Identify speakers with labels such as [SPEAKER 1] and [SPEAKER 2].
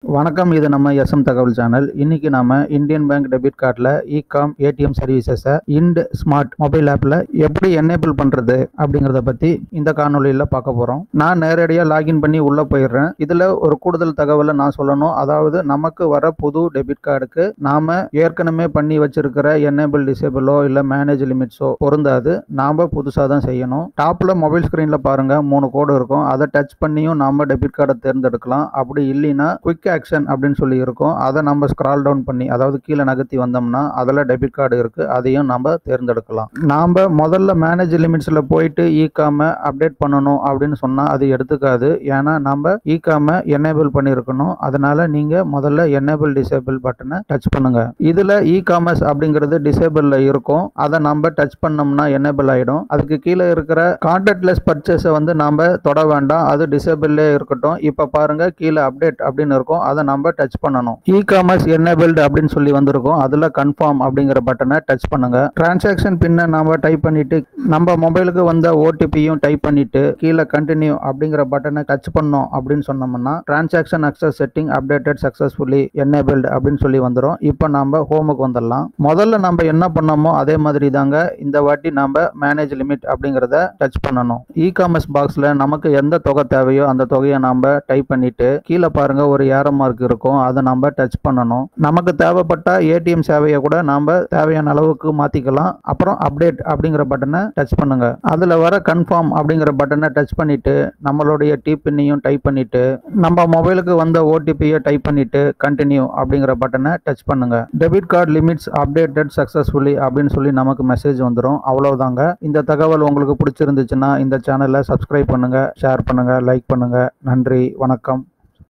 [SPEAKER 1] வணக்கம் இது நம்ம எஸ்எம் தகவல் சேனல் இன்னைக்கு நாம இந்தியன் பேங்க் டெபிட் கார்டில் இகாம் ஏடிஎம் சர்வீசஸை இண்ட் ஸ்மார்ட் மொபைல் ஆப்பில் எப்படி எனேபிள் பண்ணுறது அப்படிங்கிறத பற்றி இந்த காணொலியில் பார்க்க போகிறோம் நான் நேரடியாக லாகின் பண்ணி உள்ளே போயிடுறேன் இதில் ஒரு கூடுதல் தகவலை நான் சொல்லணும் அதாவது நமக்கு வர புது டெபிட் கார்டுக்கு நாம் ஏற்கனவே பண்ணி வச்சிருக்கிற எனேபிள் டிசேபிளோ இல்லை மேனேஜ் லிமிட்ஸோ பொருந்தாது நாம் புதுசாக தான் செய்யணும் டாப்பில் மொபைல் ஸ்க்ரீனில் பாருங்கள் மூணு கோடு இருக்கும் அதை டச் பண்ணியும் நாம் டெபிட் கார்டை தேர்ந்தெடுக்கலாம் அப்படி இல்லைன்னா குயிக் ஆக்ஷன் அப்படின்னு சொல்லி இருக்கும் அதை நம்ம ஸ்க்ரால் டவுன் பண்ணி அதாவது கீழே நகர்த்தி வந்தோம்னா அதில் டெபிட் கார்டு இருக்கு அதையும் நம்ம தேர்ந்தெடுக்கலாம் நாம் முதல்ல மேனேஜ் லிமிட்ஸில் போயிட்டு இ காம அப்டேட் பண்ணணும் அப்படின்னு சொன்னால் அது எடுத்துக்காது ஏன்னா நம்ம இ காம எனேபிள் பண்ணியிருக்கணும் அதனால நீங்கள் முதல்ல எனேபிள் டிசேபிள் பட்டனை டச் பண்ணுங்க இதில் இ காமர்ஸ் அப்படிங்கிறது டிசேபிளில் இருக்கும் அதை நம்ம டச் பண்ணோம்னா எனேபிள் ஆகிடும் அதுக்கு கீழே இருக்கிற கான்டாக்ட்லெஸ் பர்ச்சேஸை வந்து நாம் தொட வேண்டாம் அது டிசேபிள்லே இருக்கட்டும் இப்போ பாருங்க கீழே அப்டேட் அப்படின்னு இருக்கும் அதை நம்ம டச் பண்ணணும் இ காமர்ஸ் என்னபிள்டு அப்படின்னு சொல்லி வந்திருக்கும் அதில் கன்ஃபார்ம் அப்படிங்கிற பட்டனை டச் பண்ணுங்க டிரான்சாக்ஷன் பின்ன நம்ம டைப் பண்ணிட்டு நம்ம மொபைலுக்கு வந்த ஓடிபியும் டைப் பண்ணிட்டு கீழே கண்டினியூ அப்படிங்கிற பட்டனை டச் பண்ணோம் அப்படின்னு சொன்னோம்னா transaction access setting updated successfully enabled அப்படின்னு சொல்லி வந்துடும் இப்போ நம்ம ஹோமுக்கு வந்துடலாம் முதல்ல நம்ம என்ன பண்ணோமோ அதே மாதிரி தாங்க இந்த வாட்டி நம்ம மேனேஜ் லிமிட் அப்படிங்கிறத டச் பண்ணணும் இ காமர்ஸ் பாக்ஸில் நமக்கு எந்த தொகை தேவையோ அந்த தொகையை நம்ம டைப் பண்ணிட்டு கீழே பாருங்க ஒரு ஏரோ மார்க் இருக்கும் அதை நம்ம டச் பண்ணணும் நமக்கு தேவைப்பட்ட ஏடிஎம் சேவையை கூட நாம தேவையான அளவுக்கு மாத்திக்கலாம் அப்புறம் அப்டேட் அப்படிங்கிற பட்டனை டச் பண்ணுங்க அதுல வர கன்ஃபார்ம் அப்படிங்கிற பட்டனை டச் பண்ணிட்டு நம்மளுடைய டி பின்னையும் டைப் பண்ணிட்டு நம்ம மொபைலுக்கு வந்த ஓடிபியை டைப் பண்ணிட்டு கண்டினியூ அப்படிங்கிற பட்டனை டச் பண்ணுங்க debit card limits updated successfully அப்படின்னு சொல்லி நமக்கு மெசேஜ் வந்துடும் அவ்வளவுதாங்க இந்த தகவல் உங்களுக்கு பிடிச்சிருந்துச்சுன்னா இந்த சேனலை சப்ஸ்கிரைப் பண்ணுங்க ஷேர் பண்ணுங்க லைக் பண்ணுங்க நன்றி வணக்கம்